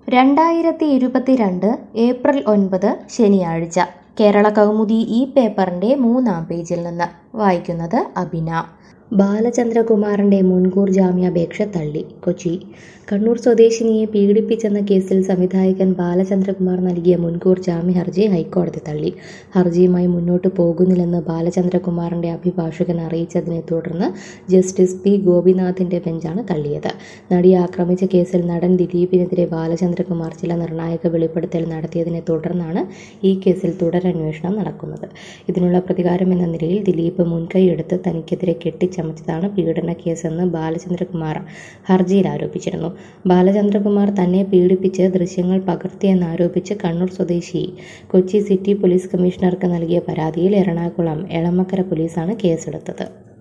രണ്ടായിരത്തി ഇരുപത്തിരണ്ട് ഏപ്രിൽ ഒൻപത് ശനിയാഴ്ച കേരള കൗമുദി ഈ പേപ്പറിന്റെ മൂന്നാം പേജിൽ നിന്ന് വായിക്കുന്നത് അബിന ബാലചന്ദ്രകുമാറിന്റെ മുൻകൂർ ജാമ്യാപേക്ഷ തള്ളി കൊച്ചി കണ്ണൂർ സ്വദേശിനിയെ പീഡിപ്പിച്ചെന്ന കേസിൽ സംവിധായകൻ ബാലചന്ദ്രകുമാർ നൽകിയ മുൻകൂർ ജാമ്യ ഹർജി ഹൈക്കോടതി തള്ളി ഹർജിയുമായി മുന്നോട്ടു പോകുന്നില്ലെന്ന് ബാലചന്ദ്രകുമാറിന്റെ അഭിഭാഷകൻ അറിയിച്ചതിനെ തുടർന്ന് ജസ്റ്റിസ് പി ഗോപിനാഥിന്റെ ബെഞ്ചാണ് തള്ളിയത് നടിയെ ആക്രമിച്ച കേസിൽ നടൻ ദിലീപിനെതിരെ ബാലചന്ദ്രകുമാർ ചില നിർണായക വെളിപ്പെടുത്തൽ നടത്തിയതിനെ തുടർന്നാണ് ഈ കേസിൽ തുടരന്വേഷണം നടക്കുന്നത് ഇതിനുള്ള പ്രതികാരം എന്ന നിലയിൽ ദിലീപ് മുൻകൈയെടുത്ത് തനിക്കെതിരെ കെട്ടിച്ചമച്ചതാണ് പീഡന കേസെന്ന് ബാലചന്ദ്രകുമാർ ഹർജിയിൽ ആരോപിച്ചിരുന്നു ബാലചന്ദ്രകുമാർ തന്നെ പീഡിപ്പിച്ച് ദൃശ്യങ്ങൾ പകർത്തിയെന്നാരോപിച്ച് കണ്ണൂർ സ്വദേശി കൊച്ചി സിറ്റി പോലീസ് കമ്മീഷണർക്ക് നൽകിയ പരാതിയിൽ എറണാകുളം എളമക്കര പോലീസാണ് കേസെടുത്തത്